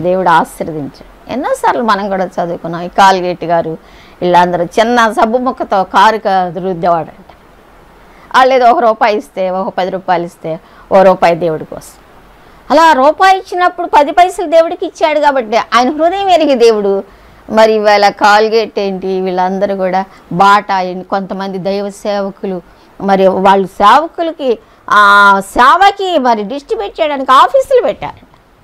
దేవుడు ఆశీర్వదించాడు ఎన్నోసార్లు మనం కూడా చదువుకున్నాం ఈ కాల్గేట్ గారు వీళ్ళందరూ చిన్న సబ్బు ముక్కతో కారు క- రుద్దేవాడంట వాళ్ళు ఏదో ఒక రూపాయి ఇస్తే ఒక పది రూపాయలు ఇస్తే ఓ రూపాయి దేవుడి కోసం అలా రూపాయి ఇచ్చినప్పుడు పది పైసలు దేవుడికి ఇచ్చాడు కాబట్టి ఆయన హృదయం ఎరిగి దేవుడు మరి ఇవాళ కాల్గేట్ ఏంటి వీళ్ళందరూ కూడా బాటా ఏంటి కొంతమంది దైవ సేవకులు మరి వాళ్ళు సేవకులకి ఆ సేవకి మరి డిస్ట్రిబ్యూట్ చేయడానికి ఆఫీసులు పెట్టారు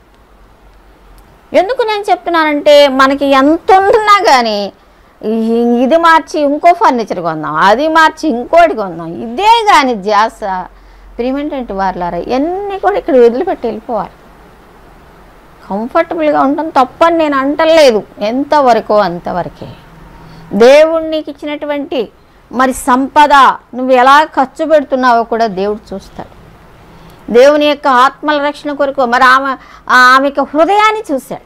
ఎందుకు నేను చెప్తున్నానంటే మనకి ఎంత ఉన్నా కానీ ఈ- ఇది మార్చి ఇంకో ఫర్నిచర్ కొందాం అది మార్చి ఇంకోటి కొందాం ఇదే కానీ జాస ప్రిమెంటెంట్ వార్లారా ఇవన్నీ కూడా ఇక్కడ వదిలిపెట్టి వెళ్ళిపోవాలి కంఫర్టబుల్గా ఉండడం తప్పని నేను అంటలేదు ఎంతవరకు అంతవరకే దేవుడు నీకు ఇచ్చినటువంటి మరి సంపద నువ్వు ఎలా ఖర్చు పెడుతున్నావో కూడా దేవుడు చూస్తాడు దేవుని యొక్క ఆత్మల రక్షణ కొరకు మరి ఆమె ఆమెకు హృదయాన్ని చూశాడు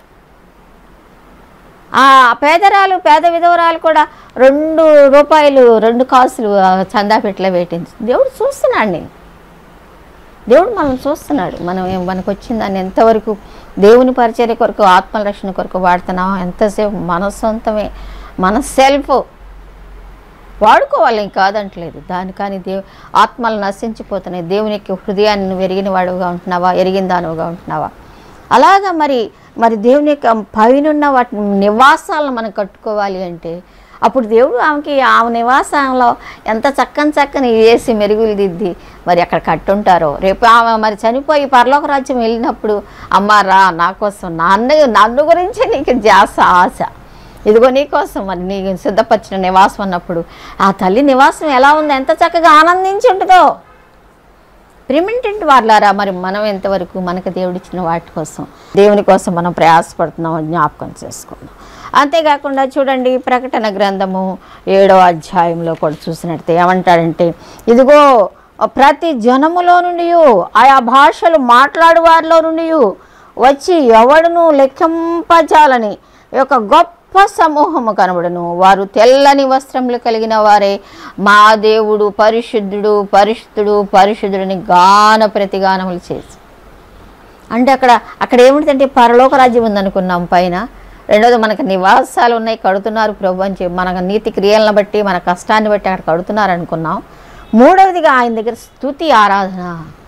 ఆ పేదరాలు పేద విధవరాలు కూడా రెండు రూపాయలు రెండు కాసులు ఆ చందా పెట్టలే వేటింది దేవుడు చూస్తున్నాడు నేను దేవుడు మనం చూస్తున్నాడు మనం ఏం- మనకు వచ్చిన దాన్ని ఎంతవరకు దేవుని పరిచర్య కొరకు ఆత్మల రక్షణ కొరకు వాడుతున్నాం ఎంతసేపు మన సొంతమే మన సెల్ఫ్ వాడుకోవాలి ఏం కాదంటలేదు దాని కానీ దేవు ఆత్మలు నశించిపోతున్నాయి దేవుని యొక్క హృదయాన్ని నువ్వు ఎరిగిన వాడుగా ఉంటున్నావా ఎరిగిన దానువుగా ఉంటున్నావా అలాగా మరి మరి దేవుని యొక్క పైనున్న వాటి నివాసాలను మనం కట్టుకోవాలి అంటే అప్పుడు దేవుడు ఆమెకి ఆమె నివాసంలో ఎంత చక్కని చక్కని వేసి మెరుగులు దిద్ది మరి అక్కడ కట్టుంటారో రేపు ఆమె మరి చనిపోయి పరలోక రాజ్యం వెళ్ళినప్పుడు అమ్మ రా నా కోసం నన్ను నన్ను గురించే నీకు జాస ఆశ ఇదిగో నీకోసం మరి నీ సిద్ధపరిచిన నివాసం అన్నప్పుడు ఆ తల్లి నివాసం ఎలా ఉందో ఎంత చక్కగా ఆనందించి ఉంటుందో ప్రిమిటెంట్ వాళ్ళారా మరి మనం ఎంతవరకు మనకు దేవుడిచ్చిన వాటి కోసం దేవుని కోసం మనం ప్రయాసపడుతున్నాం జ్ఞాపకం చేసుకుందాం అంతేకాకుండా చూడండి ప్రకటన గ్రంథము ఏడో అధ్యాయంలో కూడా చూసినట్టే ఏమంటాడంటే ఇదిగో ప్రతి జనములో నుండి ఆయా భాషలు మాట్లాడు వారిలో నుండి వచ్చి ఎవడును లెక్కింపజాలని ఈ యొక్క గొప్ప సమూహము కనబడును వారు తెల్లని వస్త్రములు కలిగిన వారే మా దేవుడు పరిశుద్ధుడు పరిశుద్ధుడు పరిశుద్ధుడిని గాన ప్రతిగానములు చేసి అంటే అక్కడ అక్కడ ఏమిటంటే పరలోక రాజ్యం ఉందనుకున్నాం పైన రెండోది మనకు నివాసాలు ఉన్నాయి కడుతున్నారు ప్రభు అని చెప్పి మన నీతి క్రియలను బట్టి మన కష్టాన్ని బట్టి అక్కడ కడుతున్నారు అనుకున్నాం మూడవదిగా ఆయన దగ్గర స్తుతి ఆరాధన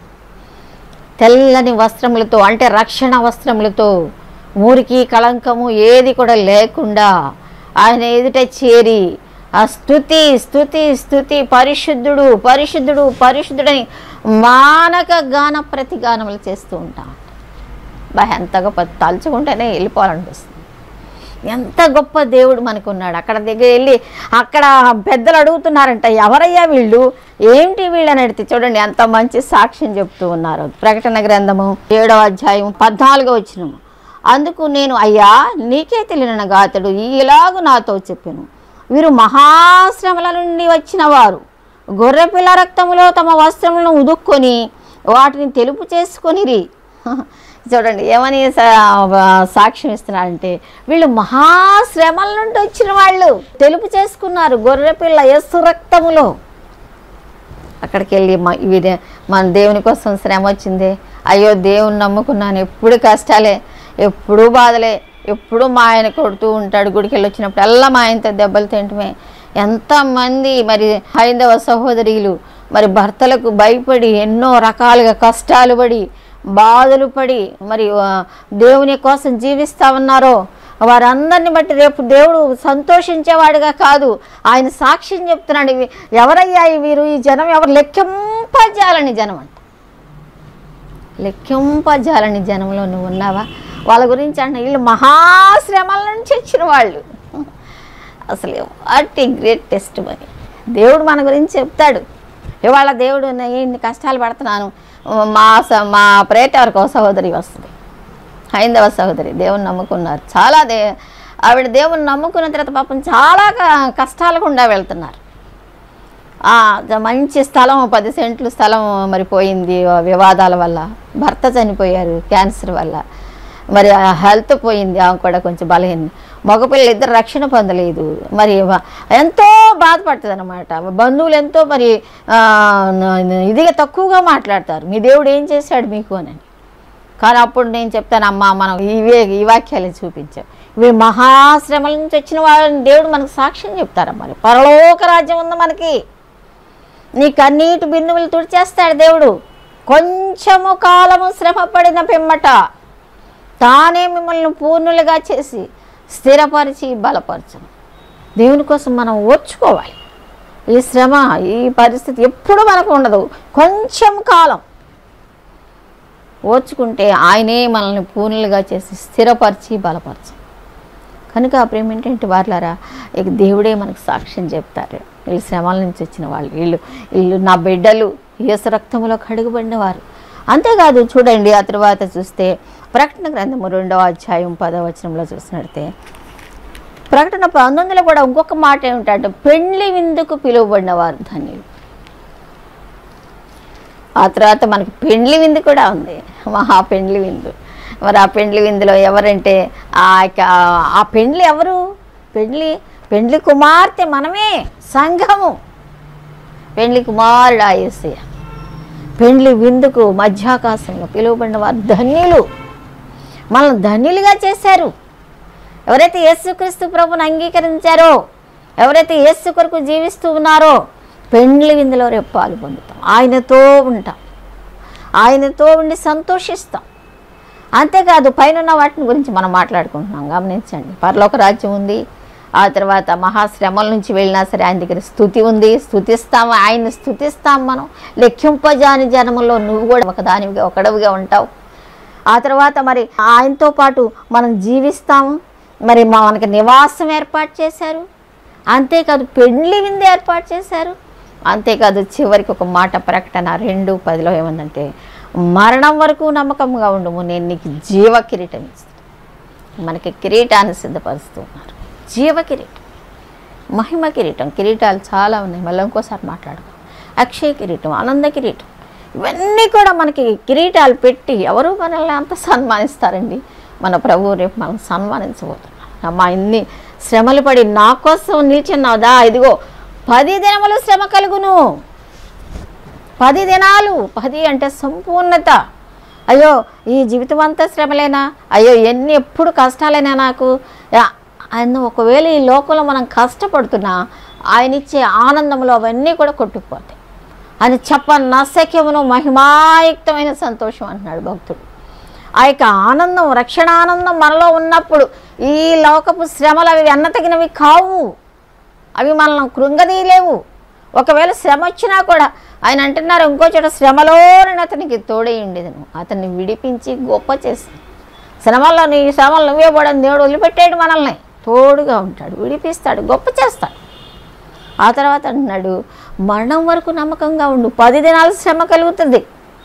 తెల్లని వస్త్రములతో అంటే రక్షణ వస్త్రములతో ఊరికి కళంకము ఏది కూడా లేకుండా ఆయన ఎదుట చేరి ఆ స్థుతి స్థుతి స్థుతి పరిశుద్ధుడు పరిశుద్ధుడు పరిశుద్ధుడని మానక గాన ప్రతిగానములు చేస్తూ ఉంటాం బా ఎంత గొప్ప తలుచుకుంటేనే వెళ్ళిపోవాలనిపిస్తుంది ఎంత గొప్ప దేవుడు మనకు ఉన్నాడు అక్కడ దగ్గర వెళ్ళి అక్కడ పెద్దలు అడుగుతున్నారంట ఎవరయ్యా వీళ్ళు ఏంటి వీళ్ళు అని అడిగితే చూడండి ఎంత మంచి సాక్ష్యం చెప్తూ ఉన్నారు ప్రకటన గ్రంథము ఏడవ అధ్యాయం పద్నాలుగో వచ్చినము అందుకు నేను అయ్యా నీకే తెలియనగా అతడు ఇలాగు నాతో చెప్పాను వీరు మహాశ్రమల నుండి వచ్చిన వారు గొర్రెపిల్ల రక్తములో తమ వస్త్రములను ఉదుక్కొని వాటిని తెలుపు చేసుకొనిరి చూడండి ఏమని సా- సాక్ష్యం ఇస్తున్నారంటే వీళ్ళు మహాశ్రమల నుండి వచ్చిన వాళ్ళు తెలుపు చేసుకున్నారు గొర్రెపిల్ల యస్సు రక్తములో అక్కడికి వెళ్ళి మ- వీరే మన దేవుని కోసం శ్రమ వచ్చింది అయ్యో దేవుని నమ్ముకున్నాను ఎప్పుడు కష్టాలే ఎప్పుడూ బాధలే ఎప్పుడు మా ఆయన కొడుతూ ఉంటాడు గుడికి వెళ్ళి వచ్చినప్పుడు అల్లా మా ఆయనతో దెబ్బలు తింటమే ఎంతమంది మరి హైందవ సహోదరులు మరి భర్తలకు భయపడి ఎన్నో రకాలుగా కష్టాలు పడి బాధలు పడి మరి ఆ, దేవుని కోసం జీవిస్తా ఉన్నారో వారందరిని బట్టి రేపు దేవుడు సంతోషించేవాడుగా కాదు ఆయన సాక్ష్యం చెప్తున్నాడు ఇవి ఎవరయ్యా ఈ వీరు ఈ జనం ఎవరు లెక్కింపజాలని జనం అంట లెక్కింపజాలని జనంలో నువ్వు ఉన్నావా వాళ్ళ గురించి అంటే వీళ్ళు మహాశ్రమల నుంచి వచ్చిన వాళ్ళు అసలు వాటి గ్రేట్ టెస్ట్ మరి దేవుడు మన గురించి చెప్తాడు ఇవాళ దేవుడు నేను ఇన్ని కష్టాలు పడుతున్నాను మా స- మా ప్రేట వరకు ఒక సహోదరి వస్తుంది హైందవ సహోదరి దేవుని నమ్ముకున్నారు చాలా దే ఆవిడ దేవుని నమ్ముకున్న తర్వాత పాపం చాలా క- కష్టాలు గుండా వెళ్తున్నారు ఆ, జ- మంచి స్థలం పది సెంట్లు స్థలం మరి పోయింది ఆ వివాదాల వల్ల భర్త చనిపోయారు క్యాన్సర్ వల్ల మరి ఆ హెల్త్ పోయింది ఆమె కూడా కొంచెం బలహీన మగపిల్లలు ఇద్దరు రక్షణ పొందలేదు మరి వ- ఎంతో బాధపడుతుంది అనమాట బంధువులు ఎంతో మరి ఆ, న- ఇదిగా తక్కువగా మాట్లాడతారు మీ దేవుడు ఏం చేశాడు మీకు అని కానీ అప్పుడు నేను చెప్తాను అమ్మా మనం ఇవే ఈ వాక్యాలు చూపించాం ఇవి మహాశ్రమల నుంచి వచ్చిన వాళ్ళని దేవుడు మనకు సాక్ష్యం చెప్తారమ్మా మరి పరలోక రాజ్యం ఉంది మనకి నీ కన్నీటి బిందువులు తుడిచేస్తాడు దేవుడు కొంచెము కాలము శ్రమ పడిన పిమ్మట తానే మిమ్మల్ని పూర్ణులుగా చేసి స్థిరపరిచి బలపరచను దేవుని కోసం మనం ఓర్చుకోవాలి ఈ శ్రమ ఈ పరిస్థితి ఎప్పుడు మనకు ఉండదు కొంచెం కాలం ఓర్చుకుంటే ఆయనే మనల్ని పూర్ణులుగా చేసి స్థిరపరిచి బలపరచు కనుక ఆ ప్రేమ ఏంటంటే వాళ్ళారా ఇక దేవుడే మనకు సాక్ష్యం చెప్తారు వీళ్ళు శ్రమల నుంచి వచ్చిన వాళ్ళు వీళ్ళు వీళ్ళు నా బిడ్డలు యేసు రక్తంలో కడుగుబడిన వారు అంతేకాదు చూడండి ఆ తర్వాత చూస్తే ప్రకటన గ్రంథము రెండవ అధ్యాయం పదవ వచనంలో చూసినట్టే ప్రకటన పంతొమ్మిదిలో కూడా ఇంకొక మాట ఏమిటంటే పెండ్లి విందుకు పిలువబడిన వారు ధన్యులు ఆ తర్వాత మనకి పెండ్లి విందు కూడా ఉంది మహా పెండ్లి విందు మరి ఆ పెండ్లి విందులో ఎవరంటే ఆ యొక్క ఆ పెండ్లి ఎవరు పెండ్లి పెండ్లి కుమార్తె మనమే సంఘము పెండ్లి కుమారుడు ఆయేసయ్య పెండ్లి విందుకు మధ్యాకాశంలో పిలువబడిన వారు ధన్యులు మనల్ని ధన్యులుగా చేశారు ఎవరైతే యేసుక్రీస్తు ప్రభుని అంగీకరించారో ఎవరైతే యేసు కొరకు జీవిస్తూ ఉన్నారో పెండ్లి విందులో రేపు పాలు పొందుతాం ఆయనతో ఉంటాం ఆయనతో ఉండి సంతోషిస్తాం అంతేకాదు పైన వాటిని గురించి మనం మాట్లాడుకుంటున్నాం గమనించండి పరలోక రాజ్యం ఉంది ఆ తర్వాత మహాశ్రమల నుంచి వెళ్ళినా సరే ఆయన దగ్గర స్థుతి ఉంది స్థుతిస్తాము ఆయన్ని స్థుతిస్తాం మనం లెక్కింపజాని జనములో నువ్వు కూడా ఒక దానివిగా ఒకడవిగా ఉంటావు ఆ తర్వాత మరి ఆయనతో పాటు మనం జీవిస్తాము మరి మా మనకి నివాసం ఏర్పాటు చేశారు అంతేకాదు పెండ్లి విందు ఏర్పాటు చేశారు అంతేకాదు చివరికి ఒక మాట ప్రకటన రెండు పదిలో ఏముందంటే మరణం వరకు నమ్మకంగా ఉండము నేను నీకు జీవ కిరీటం ఇస్తాను మనకి కిరీటాన్ని సిద్ధపరుస్తున్నారు జీవ కిరీటం మహిమ కిరీటం కిరీటాలు చాలా ఉన్నాయి మళ్ళీ ఇంకోసారి మాట్లాడుకో అక్షయ కిరీటం ఆనంద కిరీటం ఇవన్నీ కూడా మనకి కిరీటాలు పెట్టి ఎవరు మనల్ని అంత సన్మానిస్తారండి మన ప్రభువు రేపు మనం సన్మానించబోతున్నాం అమ్మా ఇన్ని శ్రమలు పడి నా కోసం నిల్చున్నావుదా ఇదిగో పది దినములు శ్రమ కలుగును పది దినాలు పది అంటే సంపూర్ణత అయ్యో ఈ జీవితం అంతా శ్రమలేనా అయ్యో ఎన్ని ఎప్పుడు కష్టాలైనా నాకు యా- ఆయన ఒకవేళ ఈ లోకంలో మనం కష్టపడుతున్నా ఆయన ఇచ్చే ఆనందంలో అవన్నీ కూడా కొట్టుకుపోతాయి ఆయన చెప్ప నశక్యమును మహిమాయుక్తమైన సంతోషం అంటున్నాడు భక్తుడు ఆ యొక్క ఆనందం రక్షణ ఆనందం మనలో ఉన్నప్పుడు ఈ లోకపు శ్రమలు అవి ఎన్నతగినవి కావు అవి మనల్ని కృంగదీయలేవు ఒకవేళ శ్రమ వచ్చినా కూడా ఆయన అంటున్నారు ఇంకో చోట శ్రమలో నేను అతనికి తోడేయండి అతన్ని విడిపించి గొప్ప చేసి శ్రమల్లో నీ శ్రమలు నువ్వే పడని దేవుడు వదిలిపెట్టాడు మనల్ని తోడుగా ఉంటాడు విడిపిస్తాడు గొప్ప చేస్తాడు ఆ తర్వాత అంటున్నాడు మరణం వరకు నమ్మకంగా ఉండు పది దినాలు శ్రమ కలుగుతుంది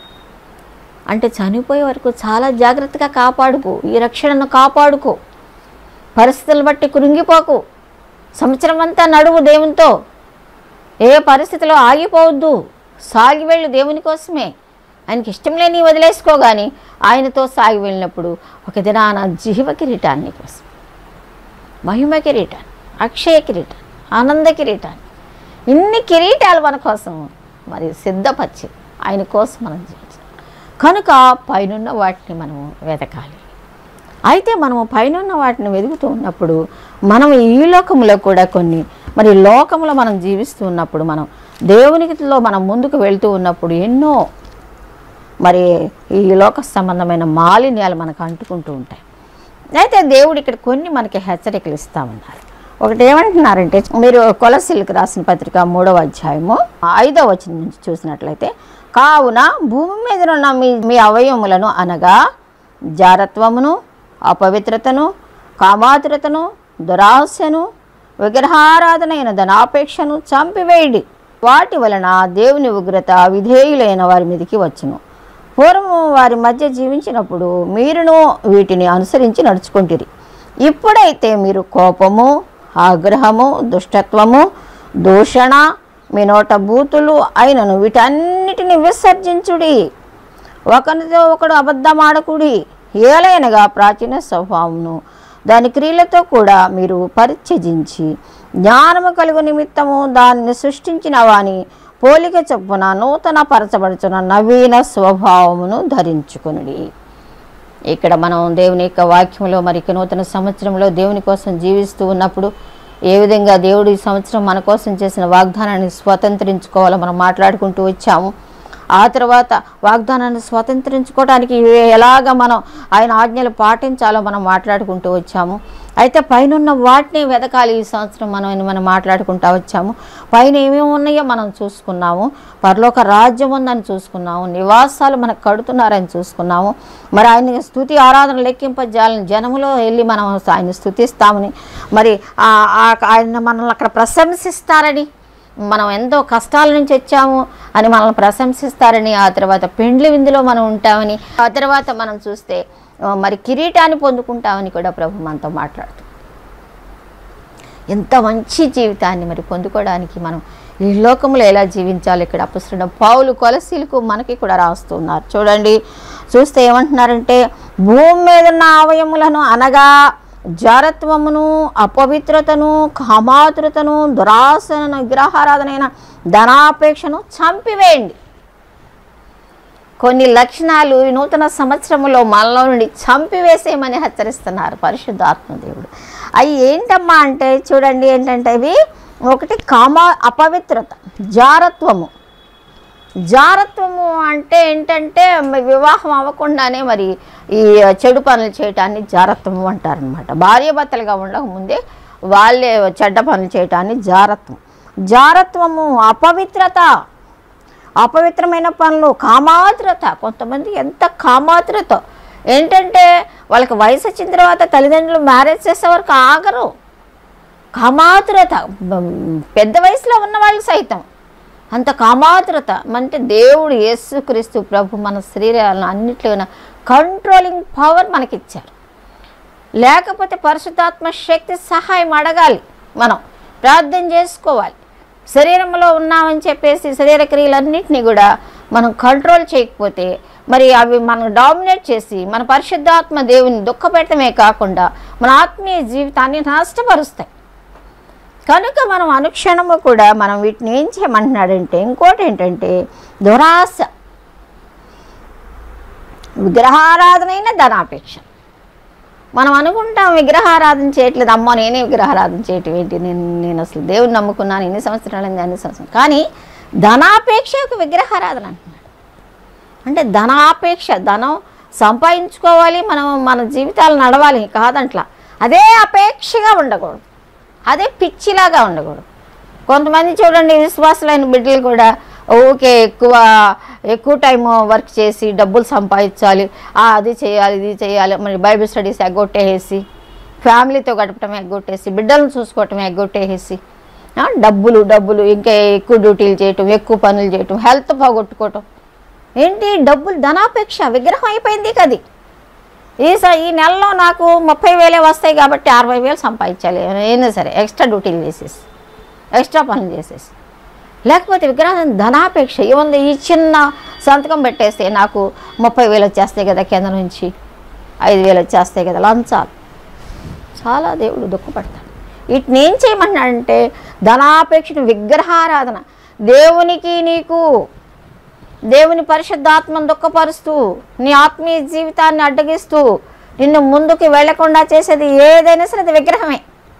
అంటే చనిపోయే వరకు చాలా జాగ్రత్తగా కాపాడుకో ఈ రక్షణను కాపాడుకో పరిస్థితులను బట్టి కృంగిపోకు సంవత్సరం అంతా నడువు దేవునితో ఏ పరిస్థితిలో ఆగిపోవద్దు సాగి వెళ్ళు దేవుని కోసమే ఆయనకి ఇష్టం లేని వదిలేసుకో కానీ ఆయనతో సాగి వెళ్ళినప్పుడు ఒక దినాన జీవ కిరీటాన్ని కోసం మహిమ కిరీటాన్ని అక్షయ కిరీటాన్ని ఆనంద కిరీటాన్ని ఇన్ని కిరీటాలు మన కోసం మరి సిద్ధపరిచి ఆయన కోసం మనం జీవించాలి కనుక పైనున్న వాటిని మనము వెతకాలి అయితే మనము పైనున్న వాటిని వెతుకుతూ ఉన్నప్పుడు మనం ఈ లోకంలో కూడా కొన్ని మరి లోకంలో మనం జీవిస్తూ ఉన్నప్పుడు మనం దేవునికిలో మనం ముందుకు వెళ్తూ ఉన్నప్పుడు ఎన్నో మరి ఈ లోక సంబంధమైన మాలిన్యాలు మనకు అంటుకుంటూ ఉంటాయి అయితే దేవుడు ఇక్కడ కొన్ని మనకి హెచ్చరికలు ఇస్తా ఉన్నారు ఒకటి ఏమంటున్నారంటే మీరు కొలసిల్కి రాసిన పత్రిక మూడవ అధ్యాయము ఐదవ వచనం నుంచి చూసినట్లయితే కావున భూమి మీద ఉన్న మీ మీ అవయవములను అనగా జారత్వమును అపవిత్రతను కామాతురతను దురాశను విగ్రహారాధనైన ధనాపేక్షను చంపివేయడి వాటి వలన దేవుని ఉగ్రత విధేయులైన వారి మీదకి వచ్చును పూర్వము వారి మధ్య జీవించినప్పుడు మీరును వీటిని అనుసరించి నడుచుకుంటురి ఇప్పుడైతే మీరు కోపము ఆగ్రహము దుష్టత్వము దూషణ మీ నోట బూతులు అయినను వీటన్నిటిని విసర్జించుడి ఒకరితో ఒకడు అబద్ధమాడకుడి ఏలైనగా ప్రాచీన స్వభావమును దాని క్రియలతో కూడా మీరు పరిత్యజించి జ్ఞానము కలుగు నిమిత్తము దానిని సృష్టించిన వాని పోలిక చొప్పున నూతన పరచబడుచున్న నవీన స్వభావమును ధరించుకునుడి ఇక్కడ మనం దేవుని యొక్క వాక్యంలో మరి ఇక నూతన సంవత్సరంలో దేవుని కోసం జీవిస్తూ ఉన్నప్పుడు ఏ విధంగా దేవుడు ఈ సంవత్సరం మన కోసం చేసిన వాగ్దానాన్ని స్వతంత్రించుకోవాలో మనం మాట్లాడుకుంటూ వచ్చాము ఆ తర్వాత వాగ్దానాన్ని స్వతంత్రించుకోవడానికి ఎలాగ మనం ఆయన ఆజ్ఞలు పాటించాలో మనం మాట్లాడుకుంటూ వచ్చాము అయితే పైన వాటిని వెతకాలి ఈ సంవత్సరం మనం మనం మాట్లాడుకుంటూ వచ్చాము పైన ఏమేమి ఉన్నాయో మనం చూసుకున్నాము పరలోక రాజ్యం ఉందని చూసుకున్నాము నివాసాలు మనకు కడుతున్నారని చూసుకున్నాము మరి ఆయన స్థుతి ఆరాధన లెక్కింపజేయాలని జనములో వెళ్ళి మనం ఆయన స్థుతిస్తామని మరి ఆ- ఆ- ఆయన మనల్ని అక్కడ ప్రశంసిస్తారని మనం ఎంతో కష్టాల నుంచి వచ్చాము అని మనల్ని ప్రశంసిస్తారని ఆ తర్వాత పెండ్లి విందులో మనం ఉంటామని ఆ తర్వాత మనం చూస్తే ఆ, మరి కిరీటాన్ని పొందుకుంటామని కూడా ప్రభు మనతో మాట్లాడుతూ ఎంత మంచి జీవితాన్ని మరి పొందుకోవడానికి మనం ఈ లోకంలో ఎలా జీవించాలి ఇక్కడ అపసరణ పావులు కొలసీలకు మనకి కూడా రాస్తున్నారు చూడండి చూస్తే ఏమంటున్నారంటే భూమి మీద ఉన్న అవయములను అనగా జారత్వమును అపవిత్రతను కామాతురతను దురాసనను విగ్రహారాధనైన ధనాపేక్షను చంపివేయండి కొన్ని లక్షణాలు ఈ నూతన సంవత్సరంలో మనలో నుండి చంపివేసేయమని హెచ్చరిస్తున్నారు పరిశుద్ధాత్మ దేవుడు అవి ఏంటమ్మా అంటే చూడండి ఏంటంటే అవి ఒకటి కామ అపవిత్రత జారత్వము జారత్వము అంటే ఏంటంటే మ- వివాహం అవ్వకుండానే మరి ఈ చెడు పనులు చేయటాన్ని జారత్వము అంటారనమాట భార్యాభర్తలుగా ఉండక ముందే వాళ్ళే చెడ్డ పనులు చేయటాన్ని జారత్వం జారత్వము అపవిత్రత అపవిత్రమైన పనులు కామాతురత కొంతమంది ఎంత కామాతురత ఏంటంటే వాళ్ళకి వయసు వచ్చిన తర్వాత తల్లిదండ్రులు మ్యారేజ్ చేసే వరకు ఆగరు కామాతురత బం- పెద్ద వయసులో ఉన్న వాళ్ళు సైతం అంత కామాతురత అంటే దేవుడు యేసుక్రీస్తు ప్రభు మన శరీరాలను అన్నిట్లో కంట్రోలింగ్ పవర్ మనకిచ్చారు లేకపోతే పరిశుద్ధాత్మ శక్తి సహాయం అడగాలి మనం ప్రార్థన చేసుకోవాలి శరీరంలో ఉన్నామని చెప్పేసి శరీర క్రియలన్నింటినీ కూడా మనం కంట్రోల్ చేయకపోతే మరి అవి మనం డామినేట్ చేసి మన పరిశుద్ధాత్మ దేవుని దుఃఖపెట్టడమే కాకుండా మన ఆత్మీయ జీవితాన్ని నష్టపరుస్తాయి కనుక మనం అనుక్షణము కూడా మనం వీటిని ఏం చేయమంటున్నాడంటే ఇంకోటి ఏంటంటే దురాశ విగ్రహారాధనైన ధనాపేక్ష మనం అనుకుంటాం విగ్రహారాధన చేయట్లేదు అమ్మో నేనే విగ్రహారాధన చేయటం ఏంటి నేను నేను అసలు దేవుని నమ్ముకున్నాను ఎన్ని సంవత్సరాలు అన్ని సంవత్సరం కానీ ధనాపేక్ష ఒక విగ్రహారాధన అంటున్నాడు అంటే ధనాపేక్ష ధనం సంపాదించుకోవాలి మనం మన జీవితాలు నడవాలి కాదంట్లా అదే అపేక్షగా ఉండకూడదు అదే పిచ్చిలాగా ఉండకూడదు కొంతమంది చూడండి విశ్వాసులైన బిడ్డలు కూడా ఓకే ఎక్కువ ఎక్కువ టైం వర్క్ చేసి డబ్బులు సంపాదించాలి ఆ, అది చేయాలి ఇది చేయాలి మరి బైబిల్ స్టడీస్ ఎగ్గొట్టేసి ఫ్యామిలీతో గడపటం ఎగ్గొట్టేసి బిడ్డలను చూసుకోవటం ఎగ్గొట్టేసి ఆ, డబ్బులు డబ్బులు ఇంకా ఎక్కువ డ్యూటీలు చేయటం ఎక్కువ పనులు చేయటం హెల్త్ పోగొట్టుకోవటం ఏంటి డబ్బులు ధనాపేక్ష విగ్రహం అయిపోయింది కది ఈ స- ఈ నెలలో నాకు ముప్పై వేలే వస్తాయి కాబట్టి అరవై వేలు సంపాదించాలి అయినా సరే ఎక్స్ట్రా డ్యూటీలు చేసేసి ఎక్స్ట్రా పనులు చేసేసి లేకపోతే విగ్రహం ధనాపేక్ష ఏముంది ఈ చిన్న సంతకం పెట్టేస్తే నాకు ముప్పై వేలు వచ్చేస్తాయి కదా కేంద్రం నుంచి ఐదు వేలు వచ్చేస్తాయి కదా లంచాలు చాలా దేవుడు దుఃఖపడతాడు వీటిని ఏం చేయమన్నాడంటే ధనాపేక్షను విగ్రహారాధన దేవునికి నీకు దేవుని పరిశుద్ధాత్మను దుఃఖపరుస్తూ నీ ఆత్మీయ జీవితాన్ని అడ్డగిస్తూ నిన్ను ముందుకు వెళ్లకుండా చేసేది ఏదైనా సరే అది విగ్రహమే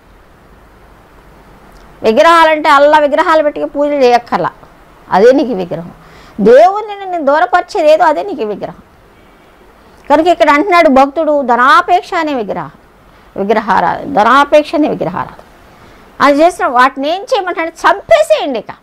విగ్రహాలంటే అల్లా విగ్రహాలు పెట్టి పూజలు చేయక్కర్లా అదే నీకు విగ్రహం దేవుణ్ణి నిన్ను దూరపరిచేది ఏదో అదే నీకు విగ్రహం కనుక ఇక్కడ అంటున్నాడు భక్తుడు ధనాపేక్ష అనే విగ్రహం విగ్రహారా ధనాపేక్ష అనే విగ్రహారాధన అది చేసిన వాటిని ఏం చేయమంటాడు చంపేసేయండి ఇక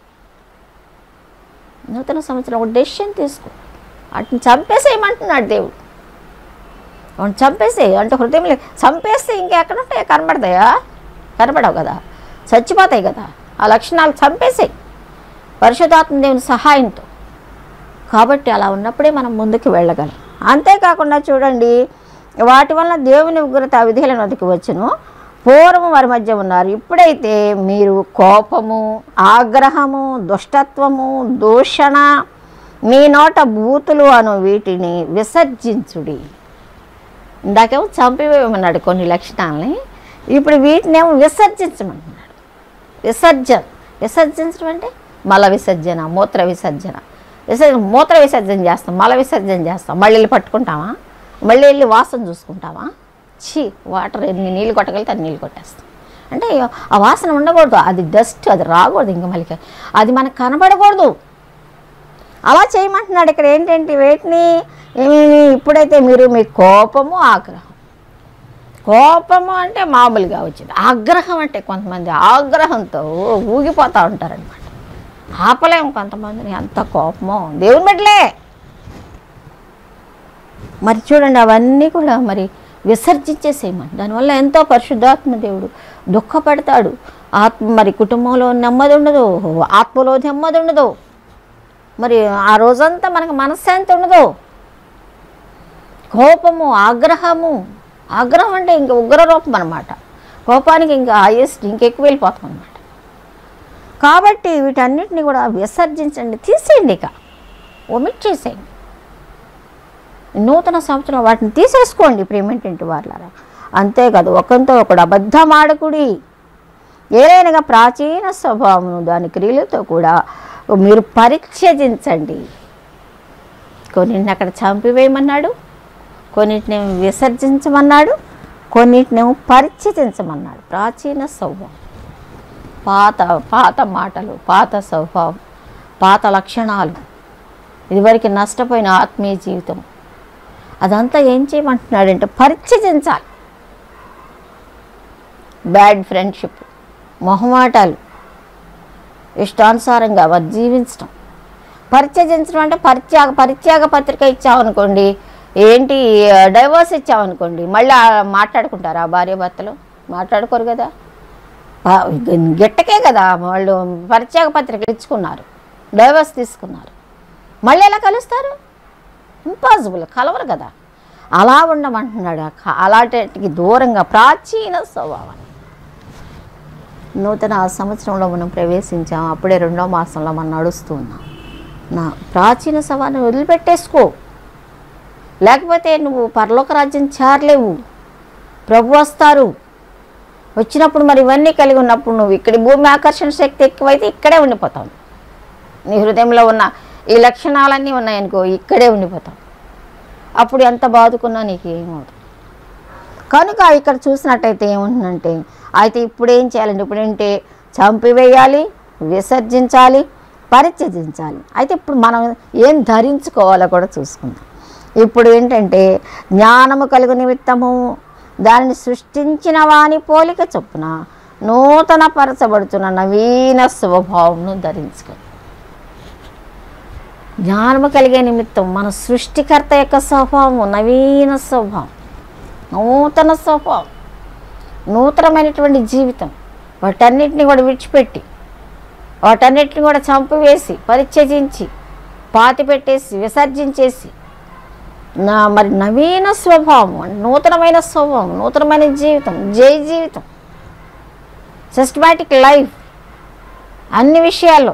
నూతన సంవత్సరం ఒక డెసిషన్ తీసుకో వాటిని చంపేసేయమంటున్నాడు దేవుడు వాడిని చంపేసేయి అంటే హృదయంలో చంపేస్తే ఇంకెక్కడ ఉంటాయా కనబడతాయా కనబడవు కదా చచ్చిపోతాయి కదా ఆ లక్షణాలు చంపేసేయి పరిశుధాత్మ దేవుని సహాయంతో కాబట్టి అలా ఉన్నప్పుడే మనం ముందుకు వెళ్ళగలం అంతేకాకుండా చూడండి వాటి వలన దేవుని ఉగ్రత విధుల నదికి వచ్చును పూర్వం వారి మధ్య ఉన్నారు ఇప్పుడైతే మీరు కోపము ఆగ్రహము దుష్టత్వము దూషణ మీ నోట బూతులు అను వీటిని విసర్జించుడి ఇందాకేమో చంపివేయమన్నాడు కొన్ని లక్షణాలని ఇప్పుడు వీటినేమో విసర్జించమంటున్నాడు విసర్జన విసర్జించడం అంటే మల విసర్జన మూత్ర విసర్జన విసర్జన మూత్ర విసర్జన చేస్తాం మల విసర్జన చేస్తాం మళ్ళీ పట్టుకుంటామా మళ్ళీ వెళ్ళి వాసన చూసుకుంటావా ఛీ వాటర్ ఎన్ని నీళ్ళు కొట్టగలిగితే అన్ని నీళ్ళు కొట్టేస్తాం అంటే ఆ వాసన ఉండకూడదు అది డస్ట్ అది రాకూడదు ఇంకా మళ్ళీ అది మనకు కనబడకూడదు అలా చేయమంటున్నాడు ఇక్కడ ఏంటంటే వేటిని ఏమేమి ఇప్పుడైతే మీరు మీ కోపము ఆగ్రహం కోపము అంటే మామూలుగా వచ్చింది ఆగ్రహం అంటే కొంతమంది ఆగ్రహంతో ఊగిపోతూ ఉంటారనమాట ఆపలేము కొంతమందిని అంత కోపమో దేవుని బిడ్డలే మరి చూడండి అవన్నీ కూడా మరి విసర్జించేసేయమని దానివల్ల ఎంతో పరిశుద్ధాత్మ దేవుడు దుఃఖపడతాడు ఆత్మ మరి కుటుంబంలో నెమ్మది ఉండదు ఆత్మలో నెమ్మది ఉండదు మరి ఆ రోజంతా మనకు మనశ్శాంతి ఉండదు కోపము ఆగ్రహము ఆగ్రహం అంటే ఇంక ఉగ్రరూపం అనమాట కోపానికి ఇంకా హైయెస్ట్ ఇంకెక్కువ వెళ్ళిపోతాం అనమాట కాబట్టి వీటన్నిటిని కూడా విసర్జించండి తీసేయండి ఇక ఒమిట్ చేసేయండి నూతన సంవత్సరం వాటిని తీసేసుకోండి ప్రేమేంటి వాళ్ళరా అంతేకాదు ఒకంతో ఒకడు అబద్ధమాడకుడి ఏదైనా ప్రాచీన స్వభావము దాని క్రియలతో కూడా మీరు పరిచ్ఛేదించండి కొన్నిటిని అక్కడ చంపివేయమన్నాడు కొన్నిటిని విసర్జించమన్నాడు కొన్నిటినేమో పరిచ్ఛేదించమన్నాడు ప్రాచీన స్వభావం పాత పాత మాటలు పాత స్వభావం పాత లక్షణాలు ఇదివరకు నష్టపోయిన ఆత్మీయ జీవితం అదంతా ఏం చేయమంటున్నాడంటే పరిచ్ఛేదించాలి బ్యాడ్ ఫ్రెండ్షిప్ మొహమాటాలు ఇష్టానుసారంగా వారు జీవించడం పరిత్యజించడం అంటే పరిత్యాగ పరిత్యాగ పత్రిక ఇచ్చామనుకోండి ఏంటి డైవర్స్ ఇచ్చామనుకోండి మళ్ళీ ఆ మాట్లాడుకుంటారా భార్య భర్తలు మాట్లాడుకోరు కదా ప- గిట్టకే కదా వాళ్ళు పరిత్యాగ పత్రికలు ఇచ్చుకున్నారు డైవర్స్ తీసుకున్నారు మళ్ళీ ఎలా కలుస్తారు ఇంపాసిబుల్ కలవరు కదా అలా ఉండమంటున్నాడు ఆ- అలాంటికి దూరంగా ప్రాచీన స్వభావాన్ని నూతన సంవత్సరంలో మనం ప్రవేశించాం అప్పుడే రెండో మాసంలో మనం నడుస్తూ ఉన్నాం నా ప్రాచీన సవాన్ని వదిలిపెట్టేసుకో లేకపోతే నువ్వు పరలోక రాజ్యం చేరలేవు ప్రభు వస్తారు వచ్చినప్పుడు మరి ఇవన్నీ కలిగి ఉన్నప్పుడు నువ్వు ఇక్కడ భూమి ఆకర్షణ శక్తి ఎక్కువైతే ఇక్కడే ఉండిపోతావు నీ హృదయంలో ఉన్న ఈ లక్షణాలన్నీ ఉన్నాయనుకో ఇక్కడే ఉండిపోతావు అప్పుడు ఎంత బాదుకున్నా నీకు ఏమవుతుంది కనుక ఇక్కడ చూసినట్టయితే ఏముంటుందంటే అయితే ఇప్పుడు ఏం చేయాలండి ఇప్పుడంటే చంపివేయాలి విసర్జించాలి పరిత్యజించాలి అయితే ఇప్పుడు మనం ఏం ధరించుకోవాలో కూడా చూసుకుందాం ఇప్పుడు ఏంటంటే జ్ఞానము కలుగు నిమిత్తము దానిని సృష్టించిన వాని పోలిక చొప్పున నూతన పరచబడుతున్న నవీన స్వభావంను ధరించుకో జ్ఞానము కలిగే నిమిత్తం మన సృష్టికర్త యొక్క స్వభావం నవీన స్వభావం నూతన స్వభావం నూతనమైనటువంటి జీవితం వాటన్నిటిని కూడా విడిచిపెట్టి వాటన్నిటిని కూడా చంపివేసి పరిత్యజించి పాతి పెట్టేసి విసర్జించేసి నా మరి నవీన స్వభావం నూతనమైన స్వభావం నూతనమైన జీవితం జై జీవితం సిస్టమాటిక్ లైఫ్ అన్ని విషయాల్లో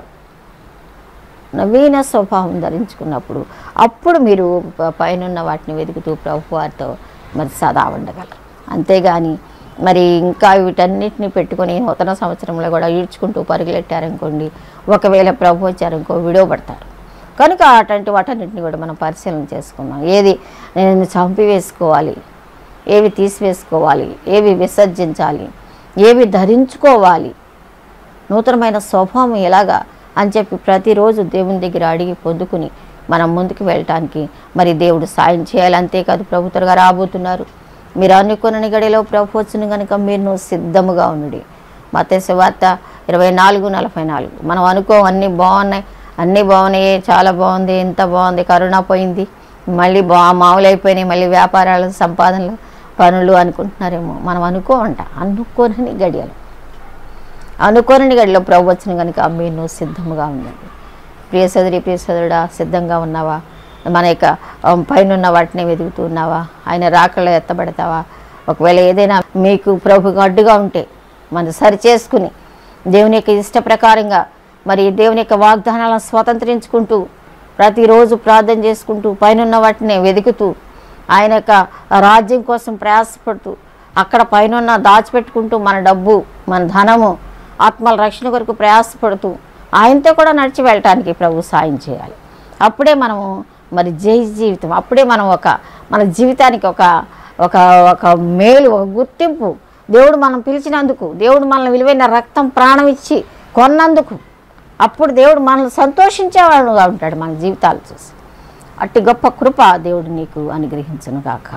నవీన స్వభావం ధరించుకున్నప్పుడు అప్పుడు మీరు ప- పైనున్న వాటిని వెతుకుతూ ప్రభు వారితో మరి సదా ఉండగలరు అంతేగాని మరి ఇంకా వీటన్నిటిని పెట్టుకొని నూతన సంవత్సరంలో కూడా ఈడ్చుకుంటూ పరుగులెట్టారనుకోండి ఒకవేళ ప్రభు వచ్చారనుకో విడవబడతారు కనుక అటువంటి వాటన్నిటిని కూడా మనం పరిశీలన చేసుకుందాం ఏది నేను చంపివేసుకోవాలి ఏవి తీసివేసుకోవాలి ఏవి విసర్జించాలి ఏవి ధరించుకోవాలి నూతనమైన స్వభావం ఎలాగా అని చెప్పి ప్రతిరోజు దేవుని దగ్గర అడిగి పొందుకుని మనం ముందుకు వెళ్ళటానికి మరి దేవుడు సాయం చేయాలి అంతేకాదు ప్రభు త్వరగా రాబోతున్నారు మీరు అనుకున్న గడిలో ప్రభు వచ్చిన కనుక మీరు సిద్ధముగా ఉండి మతేసు వార్త ఇరవై నాలుగు నలభై నాలుగు మనం అనుకో అన్నీ బాగున్నాయి అన్నీ బాగున్నాయి చాలా బాగుంది ఎంత బాగుంది కరోనా పోయింది మళ్ళీ బా మామూలు అయిపోయినాయి మళ్ళీ వ్యాపారాలు సంపాదనలు పనులు అనుకుంటున్నారేమో మనం అనుకో అంట అనుకోనని గడియలు అనుకోని గడిలో ప్రభు వచ్చిన కనుక మీరు సిద్ధముగా ఉండండి ప్రియ సోదరి ప్రియ సోదరుడా సిద్ధంగా ఉన్నావా మన యొక్క ఆ, పైన ఉన్న వాటిని వెతుకుతూ ఉన్నావా ఆయన రాకల్లో ఎత్తబడతావా ఒకవేళ ఏదైనా మీకు ప్రభుకు అడ్డుగా ఉంటే మనం సరి చేసుకుని దేవుని యొక్క ఇష్ట ప్రకారంగా మరి దేవుని యొక్క వాగ్దానాలను స్వతంత్రించుకుంటూ ప్రతిరోజు ప్రార్థన చేసుకుంటూ పైన వాటిని వెతుకుతూ ఆయన యొక్క రాజ్యం కోసం ప్రయాసపడుతూ అక్కడ పైన దాచిపెట్టుకుంటూ మన డబ్బు మన ధనము ఆత్మల రక్షణ కొరకు ప్రయాసపడుతూ ఆయనతో కూడా నడిచి వెళ్ళటానికి ప్రభు సాయం చేయాలి అప్పుడే మనము మరి జై జీవితం అప్పుడే మనం ఒక మన జీవితానికి ఒక ఒక ఒక మేలు ఒక గుర్తింపు దేవుడు మనం పిలిచినందుకు దేవుడు మనల్ని విలువైన రక్తం ప్రాణం ఇచ్చి కొన్నందుకు అప్పుడు దేవుడు మనల్ని సంతోషించేవాడుగా ఉంటాడు మన జీవితాలు చూసి అట్టి గొప్ప కృప దేవుడు నీకు అనుగ్రహించును గాక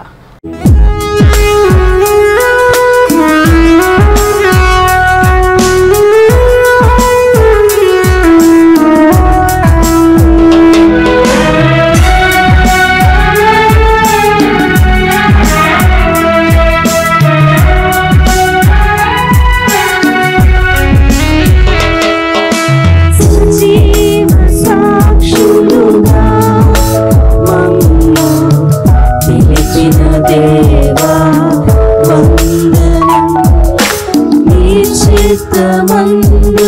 సజీవ సాక్షులుగా మమ్ము పిలిచిన దేవా వందనం నీ చిత్తమందు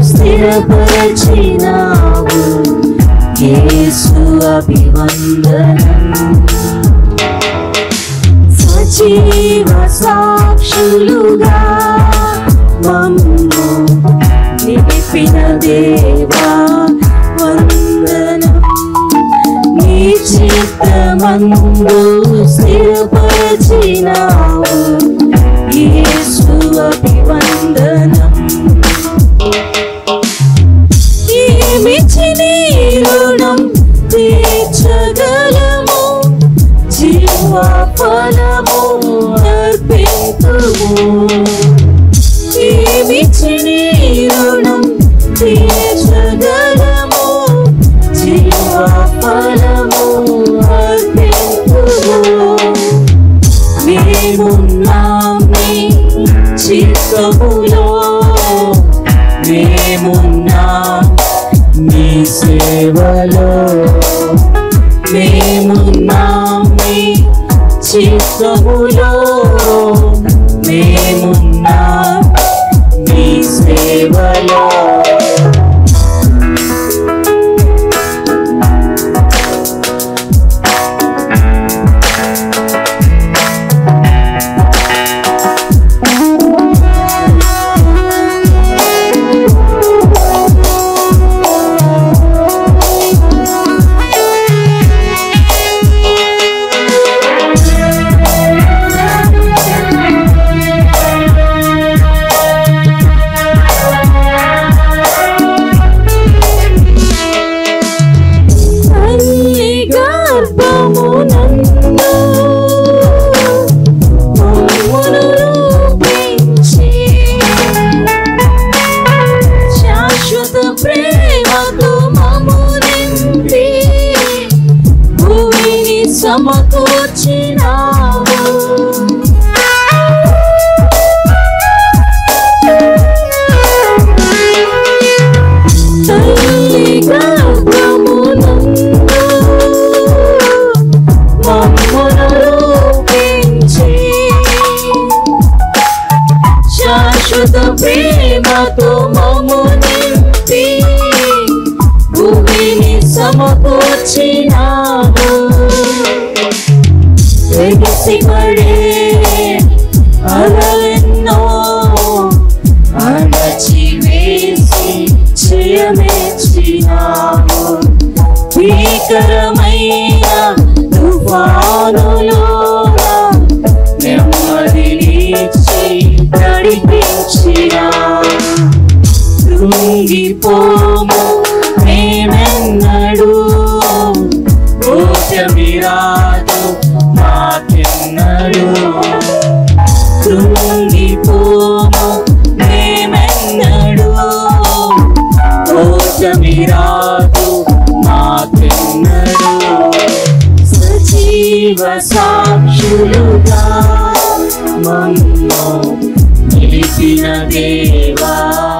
స్థిరపరచినావు యేసు అభివందనం సజీవ సాక్షులుగా మమ్ము నిలిపిన దేవా వందనం నీ చిత్తమందు స్థిరపరచినావు యేసు అభివందనం ఏమిచ్చి నీ రుణం తీర్చగలము జీవ ఫలము అర్పింతుము ఏమిచ్చి నీ రుణం తీర్చగలము జీవ ఫలము అర్పింతుము మేమున్నాం నీ చిత్తములో మేమున్నాం నీ సేవలో మేమున్నాం నీ చిత్తములో మేమున్నాం నీ సేవలో తల్లి గర్భమునందు మమ్మును రూపించి శాశ్వత ప్రేమతో మమ్ము నింపి భూమిని సమకూర్చినావు తల్లి గర్భమునందు మమ్మును రూపించి శాశ్వత ప్రేమతో మమ్ము నింపి భూమిని సమకూర్చినావు ఎగిసిపడే అలెన్నో అణచివేసి జయమెచ్చినావు భీకరమైన తుఫానులో నెమ్మదినిచ్చి నడిపించినా కృంగిపోము మేమెన్నడు ఓటమిరాదు మాకెన్నడు కృంగిపోము మేమెన్నడు ఓటమిరాదు మాకెన్నడు సజీవ సాక్షులుగా మమ్ము నిలిపిన దేవా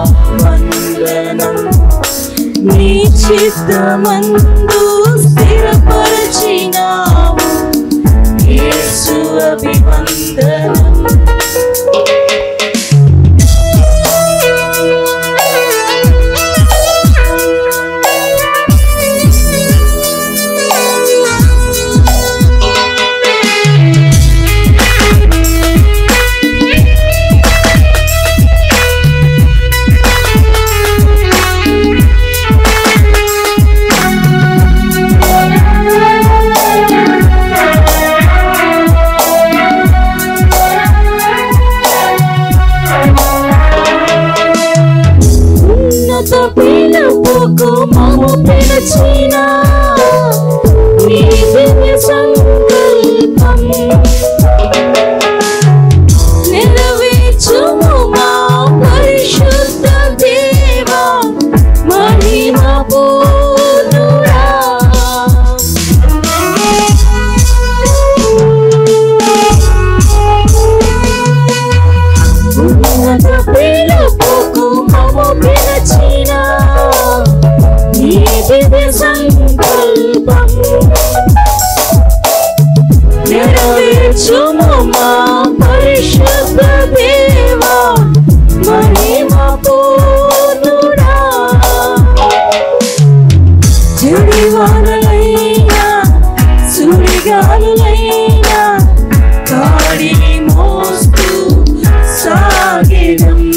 వందనం నీ చిత్తమందు స్థిరపరచినావు యేసు అభివందనం దివ్య సంకల్పం నెరవేర్చుము మా పరిశుద్ధ దేవా మహిమ పూర్ణుడా జడివానలైనా సుడిగాలులైనా కాడిని మోస్తూ సాగిరం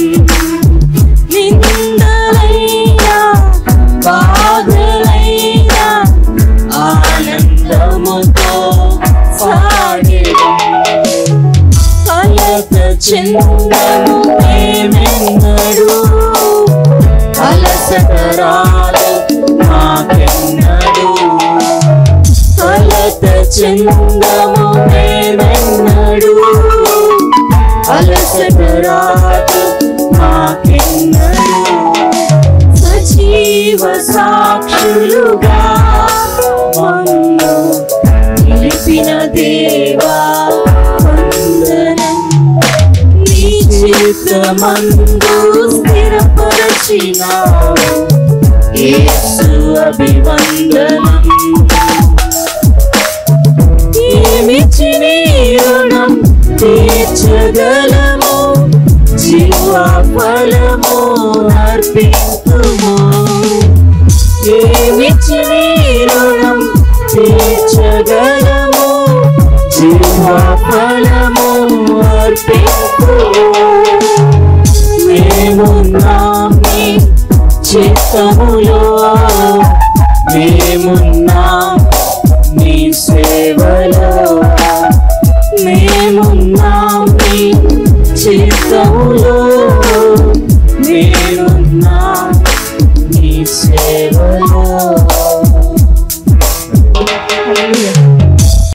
నిందలైనా బాధలైనా ఆనందముతో సాగిరం కలత చెందము మేమెన్నడు అలసటరాలు మాకెన్నడు కలత చెందము మేమెన్నడు అలసటరాలు మాకెన్నడు సజీవ సాక్షులుగా మమ్ము నిలిపిన దేవా వందనం నీ చిత్తమందు స్థిరపరచినావు యేసు అభివందనం ఏమిచ్చి నీ రుణం తీర్చగలము జీవ ఫలము అర్పింతుము ఏమిచ్చి నీ రుణం తీర్చగలము జీవ ఫలము అర్పింతుము మేమున్నాం నీ చిత్తములో మేమున్నాం నీ సేవలో మేమున్నాం నీ చిత్తములో మేమున్నాం నీ సేవలో